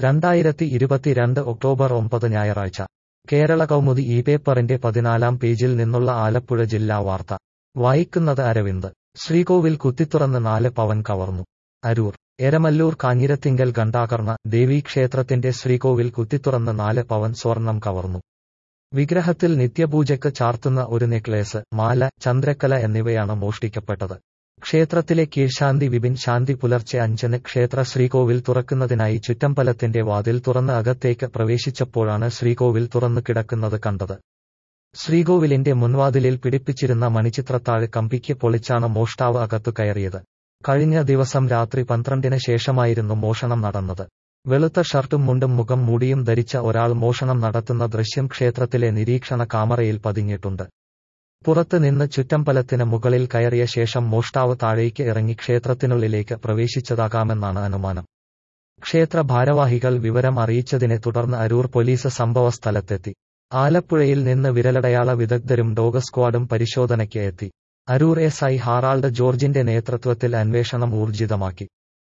രണ്ടായിരത്തി ഇരുപത്തിരണ്ട് ഒക്ടോബർ ഒമ്പത് ഞായറാഴ്ച കേരള കൗമുദി ഈ പേപ്പറിന്റെ പതിനാലാം പേജിൽ നിന്നുള്ള ആലപ്പുഴ ജില്ലാ വാർത്ത വായിക്കുന്നത് അരവിന്ദ് ശ്രീകോവിൽ കുത്തിത്തുറന്ന് നാല് പവൻ കവർന്നു അരൂർ എരമല്ലൂർ കാഞ്ഞിരത്തിങ്കൽ ഘണ്ടാകർണ ദേവീക്ഷേത്രത്തിന്റെ ശ്രീകോവിൽ കുത്തിത്തുറന്ന് നാല് പവൻ സ്വർണം കവർന്നു വിഗ്രഹത്തിൽ നിത്യപൂജയ്ക്ക് ചാർത്തുന്ന ഒരു നെക്ലേസ് മാല ചന്ദ്രക്കല എന്നിവയാണ് മോഷ്ടിക്കപ്പെട്ടത് ക്ഷേത്രത്തിലെ കീഴ്ശാന്തി വിപിൻ ശാന്തി പുലർച്ചെ അഞ്ചിന് ക്ഷേത്ര ശ്രീകോവിൽ തുറക്കുന്നതിനായി ചുറ്റമ്പലത്തിന്റെ വാതിൽ തുറന്ന് അകത്തേക്ക് പ്രവേശിച്ചപ്പോഴാണ് ശ്രീകോവിൽ തുറന്നു കിടക്കുന്നത് കണ്ടത് ശ്രീകോവിലിന്റെ മുൻവാതിലിൽ പിടിപ്പിച്ചിരുന്ന മണിച്ചിത്രത്താഴ് കമ്പിക്ക് പൊളിച്ചാണ് മോഷ്ടാവ് അകത്തു കയറിയത് കഴിഞ്ഞ ദിവസം രാത്രി പന്ത്രണ്ടിന് ശേഷമായിരുന്നു മോഷണം നടന്നത് വെളുത്ത ഷർട്ടും മുണ്ടും മുഖം മൂടിയും ധരിച്ച ഒരാൾ മോഷണം നടത്തുന്ന ദൃശ്യം ക്ഷേത്രത്തിലെ നിരീക്ഷണ കാമറയിൽ പതിഞ്ഞിട്ടുണ്ട് പുറത്ത് നിന്ന് ചുറ്റമ്പലത്തിന് മുകളിൽ കയറിയ ശേഷം മോഷ്ടാവ് താഴേക്ക് ഇറങ്ങി ക്ഷേത്രത്തിനുള്ളിലേക്ക് പ്രവേശിച്ചതാകാമെന്നാണ് അനുമാനം ക്ഷേത്ര ഭാരവാഹികൾ വിവരം അറിയിച്ചതിനെ തുടർന്ന് അരൂർ പോലീസ് സംഭവ സ്ഥലത്തെത്തി ആലപ്പുഴയിൽ നിന്ന് വിരലടയാള വിദഗ്ധരും ഡോഗ് സ്ക്വാഡും പരിശോധനയ്ക്ക് എത്തി അരൂർ എസ് ഐ ഹാറാൾഡ് ജോർജിന്റെ നേതൃത്വത്തിൽ അന്വേഷണം ഊർജിതമാക്കി